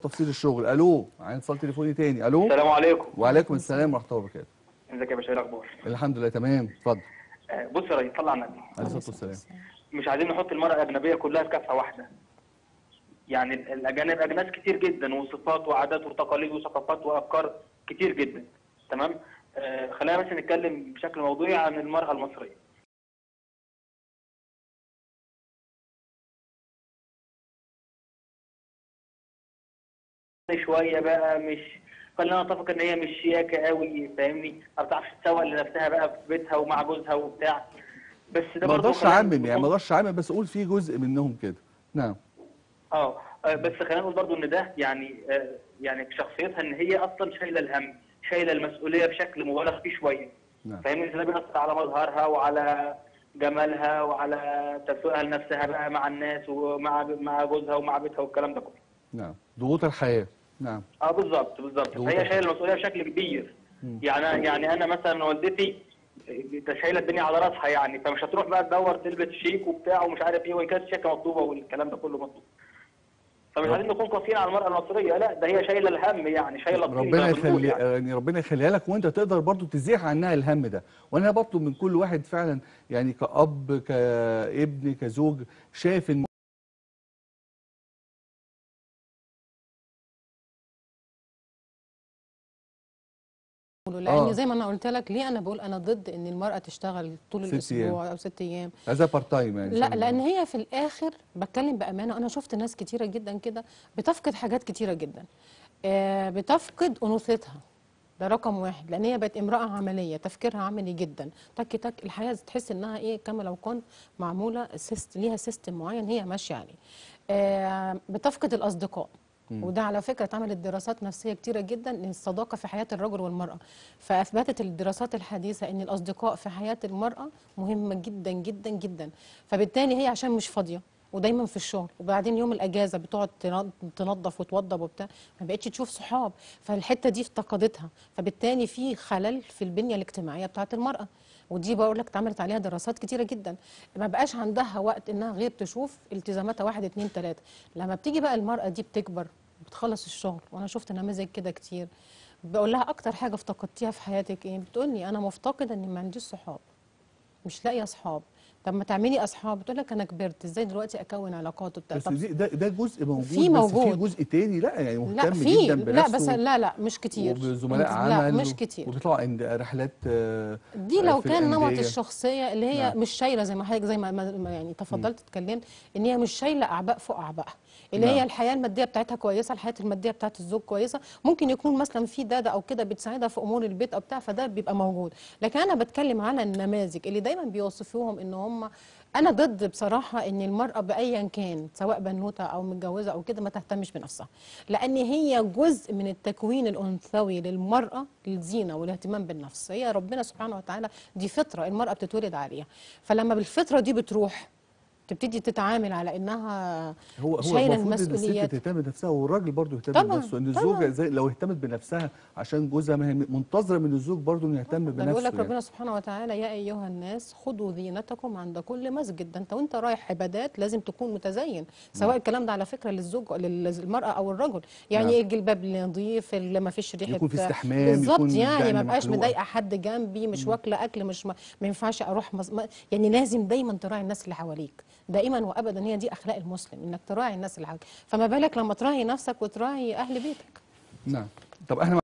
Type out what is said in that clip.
تفصيل الشغل الو عايز اتصال تليفوني تاني الو السلام عليكم وعليكم السلام ورحمه الله وبركاته ازيك يا باشا ايه الاخبار الحمد لله تمام اتفضل آه، بص يا ريس صلى على النبي عليه الصلاه والسلام مش عايزين نحط المرأة الأجنبية كلها في كفة واحدة يعني ال- الأجانب أجناس كتير جدا وصفات وعادات وتقاليد وثقافات وأفكار كتير جدا تمام آه خلينا بس نتكلم بشكل موضوعي عن المرأة المصرية شوية بقى مش خلينا نتفق ان هي مش شياكة قوي فاهمني ما بتعرفش تسوق لنفسها بقى في بيتها ومع جوزها وبتاع بس ده ما برضه اقدرش خلينا اعمم يعني ما نكون- اقدرش اعمم بس اقول في جزء منهم كده نعم اه آه، بس خلينا نقول برضو ان ده يعني آه، يعني في شخصيتها ان هي اصلا شايله الهم شايله المسؤوليه بشكل مبالغ فيه شويه نعم فاهمني ده بيأثر على مظهرها وعلى جمالها وعلى تسويقها لنفسها بقى مع الناس ومع مع جوزها ومع بيتها والكلام ده كله نعم ضغوط الحياه نعم اه بالظبط بالظبط ضغوط فهي الحياة. شايله المسؤوليه بشكل كبير مم. يعني يعني انا مثلا والدتي ده شايله الدنيا على راسها يعني فمش هتروح بقى تدور تلبس شيك وبتاع ومش عارف ايه وان كانت الشيكه مطلوبه والكلام ده كله مطلوب فمش رب- عايزين نكون قاسيين على المراه المصريه لا ده هي شايله الهم يعني شايله الطين ربنا زي ما بنقول يخلي يعني. يعني ربنا يخليها لك وانت تقدر برضو تزيح عنها الهم ده وانا بطلب من كل واحد فعلا يعني كأب كابن كزوج شايف ان لان آه. زي ما انا قلت لك ليه انا بقول انا ضد ان المراه تشتغل طول ست الاسبوع او ست ايام هذا بارت تايم يعني لا زي ما لان هي في الاخر بتكلم بامانه انا شفت ناس كتيره جدا كده بتفقد حاجات كتيره جدا آه، بتفقد انوثتها ده رقم واحد لان هي بقت امراه عمليه تفكيرها عملي جدا تك تك الحياه تحس انها ايه كما لو كنت معموله سيست ليها سيستم معين هي ماشيه عليه آه، بتفقد الاصدقاء وده على فكره اتعملت دراسات نفسيه كتيره جدا للصداقه في حياه الرجل والمراه فاثبتت الدراسات الحديثه ان الاصدقاء في حياه المراه مهمه جدا جدا جدا فبالتالي هي عشان مش فاضيه ودايما في الشغل وبعدين يوم الاجازه بتقعد تنض- تنظف وتوضب وبتاع ما بقتش تشوف صحاب فالحته دي افتقدتها فبالتالي في خلل في البنيه الاجتماعيه بتاعه المراه ودي بقول لك اتعملت عليها دراسات كتيره جدا ما بقاش عندها وقت انها غير تشوف التزاماتها واحد اتنين تلاته لما بتيجي بقى المراه دي بتكبر بتخلص الشغل وانا شفت نماذج كده كتير بقول لها اكتر حاجه افتقدتيها في حياتك ايه بتقول لي انا مفتقده اني ما عنديش صحاب مش لاقيه اصحاب طب ما تعملي اصحاب بتقول لك انا كبرت ازاي دلوقتي اكون علاقات وبتاع بس طب دي ده ده جزء موجود في بس موجود. في جزء تاني لا يعني لا مهتم في جدا لا بنفسه بس لا لا مش كتير وبزملاء لا عمل مش و- كتير وبيطلعوا عند رحلات آه، دي لو في كان نمط الأندية. الشخصيه اللي هي نعم. مش شايله زي ما حضرتك زي ما ما- ما يعني تفضلت اتكلمت ان هي مش شايله اعباء فوق اعبائها اللي نعم. هي الحياه الماديه بتاعتها كويسه الحياه الماديه بتاعت الزوج كويسه ممكن يكون مثلا في داده او كده بتساعدها في امور البيت او بتاع فده بيبقى موجود لكن انا بتكلم على النماذج اللي دايما بيوصفوهم ان هم انا ضد بصراحه ان المراه بايا كان سواء بنوته او متجوزه او كده ما تهتمش بنفسها لان هي جزء من التكوين الانثوي للمراه للزينه والاهتمام بالنفس هي ربنا سبحانه وتعالى دي فطره المراه بتتولد عليها فلما بالفطره دي بتروح تبتدي تتعامل على انها هو هو شايله المفروض ان الست المسؤوليات تهتم بنفسها والراجل برضه يهتم طبعاً، بنفسه ان طبعاً. الزوجه زي لو اهتمت بنفسها عشان جوزها ما هي منتظره من الزوج برضه انه يهتم ده بنفسه بيقول لك يعني. ربنا سبحانه وتعالى يا ايها الناس خذوا زينتكم عند كل مسجد ده انت وانت رايح عبادات لازم تكون متزين سواء الكلام ده على فكره للزوج للمراه او الرجل يعني نعم. ايه الجلباب نظيف اللي ما فيش ريحه يكون في استحمام، بالظبط يكون يعني ما دقن بقاش محلوقة. مضايقه حد جنبي مش واكله اكل مش ما, ما ينفعش اروح مز... ما يعني لازم دايما تراعي الناس اللي حواليك دائما وابدا هي دي اخلاق المسلم انك تراعي الناس اللي حواليك فما بالك لما تراعي نفسك وتراعي اهل بيتك نعم طب احنا